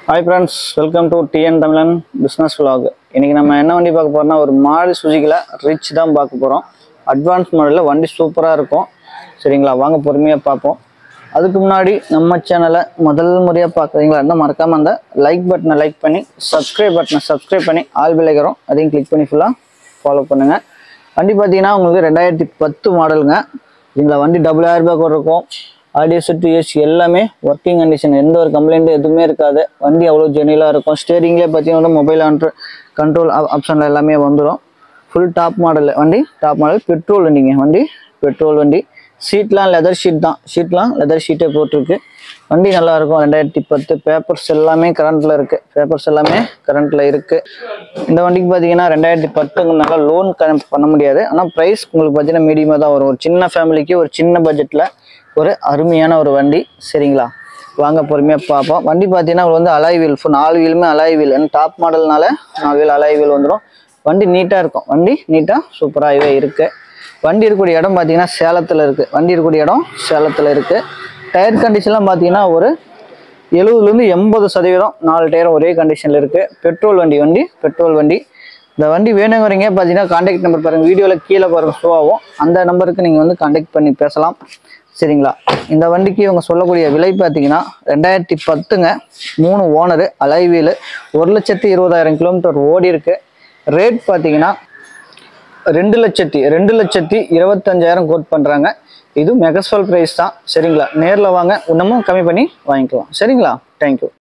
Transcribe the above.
hi friends welcome to TN Tamizhan business vlog இன்னைக்கு நம்ம என்ன வண்டி பார்க்க போறோம்னா ஒரு மாடல் சுஜிக்கில் ரிச் தான் பார்க்க போகிறோம் அட்வான்ஸ் மாடலில் வண்டி சூப்பராக இருக்கும் சரிங்களா வாங்க பொறுமையாக பார்ப்போம் அதுக்கு முன்னாடி நம்ம சேனலை முதல் முறையாக பார்க்குறீங்களா இருந்தால் மறக்காமல் அந்த லைக் பட்டனை லைக் பண்ணி சப்ஸ்கிரைப் பட்டனை சப்ஸ்கிரைப் பண்ணி ஆல் விளைக்கிறோம் அதையும் கிளிக் பண்ணி ஃபுல்லாக ஃபாலோ பண்ணுங்கள் வண்டி பார்த்தீங்கன்னா உங்களுக்கு ரெண்டாயிரத்தி பத்து மாடலுங்க சரிங்களா வண்டி டபுள் ஆயிரம் ரூபாய் கூட இருக்கும் ஆடியோ செட்டு ஏசி எல்லாமே ஒர்க்கிங் கண்டிஷன் எந்த ஒரு கம்ப்ளைண்ட்டும் எதுவுமே இருக்காது வண்டி அவ்வளோ ஜெனிலாக இருக்கும் ஸ்டேரிங்லேயே பார்த்தீங்கன்னா மொபைல் ஆண்ட்ரு கண்ட்ரோல் ஆப்ஷனில் எல்லாமே வந்துடும் ஃபுல் டாப் மாடல் வண்டி டாப் மாடல் பெட்ரோல் வண்டிங்க வண்டி பெட்ரோல் வண்டி சீட்லாம் லெதர் ஷீட் தான் ஷீட்லாம் லெதர் ஷீட்டே போட்டிருக்கு வண்டி நல்லா இருக்கும் ரெண்டாயிரத்தி பத்து பேப்பர்ஸ் எல்லாமே கரண்ட்டில் இருக்குது பேப்பர்ஸ் எல்லாமே கரண்ட்டில் இருக்குது இந்த வண்டிக்கு பார்த்தீங்கன்னா ரெண்டாயிரத்தி பத்துங்கனால லோன் பண்ண முடியாது ஆனால் ப்ரைஸ் உங்களுக்கு பார்த்தீங்கன்னா மீடியமாக தான் வரும் ஒரு சின்ன ஃபேமிலிக்கு ஒரு சின்ன பட்ஜெட்டில் ஒரு அருமையான ஒரு வண்டி சரிங்களா வாங்க பொறுமையாக பார்ப்போம் வண்டி பார்த்தீங்கன்னா உங்களுக்கு வந்து அலாய் வீல் ஃபுல் நாலு வீலுமே அலாய் வீல் ஏன்னா டாப் மாடல்னால நாலு வீல் அலாய் வீல் வந்துடும் வண்டி நீட்டாக இருக்கும் வண்டி நீட்டாக சூப்பராகவே இருக்குது வண்டி இருக்கக்கூடிய இடம் பார்த்தீங்கன்னா சேலத்தில் இருக்குது வண்டி இருக்கக்கூடிய இடம் சேலத்தில் இருக்குது டயர் கண்டிஷன்லாம் பார்த்தீங்கன்னா ஒரு எழுபதுலேருந்து எண்பது சதவீதம் நாலு டயரும் ஒரே கண்டிஷனில் இருக்குது பெட்ரோல் வண்டி வண்டி பெட்ரோல் வண்டி இந்த வண்டி வேணுங்கிறீங்க பார்த்தீங்கன்னா காண்டாக்ட் நம்பர் பாருங்கள் வீடியோவில் கீழே பாருங்க ஷோ ஆகும் அந்த நம்பருக்கு நீங்கள் வந்து காண்டாக்ட் பண்ணி பேசலாம் சரிங்களா இந்த வண்டிக்கு இவங்க சொல்லக்கூடிய விலை பார்த்தீங்கன்னா ரெண்டாயிரத்தி பத்துங்க மூணு ஓனரு அலைவீலு ஒரு லட்சத்தி இருபதாயிரம் கிலோமீட்டர் ஓடி இருக்கு ரேட் பார்த்தீங்கன்னா ரெண்டு லட்சத்தி ரெண்டு லட்சத்தி இருபத்தஞ்சாயிரம் கோட் பண்ணுறாங்க இது மெகஸ்வால் ப்ரைஸ் தான் சரிங்களா நேரில் வாங்க இன்னமும் கம்மி பண்ணி வாங்கிக்கலாம் சரிங்களா தேங்க்யூ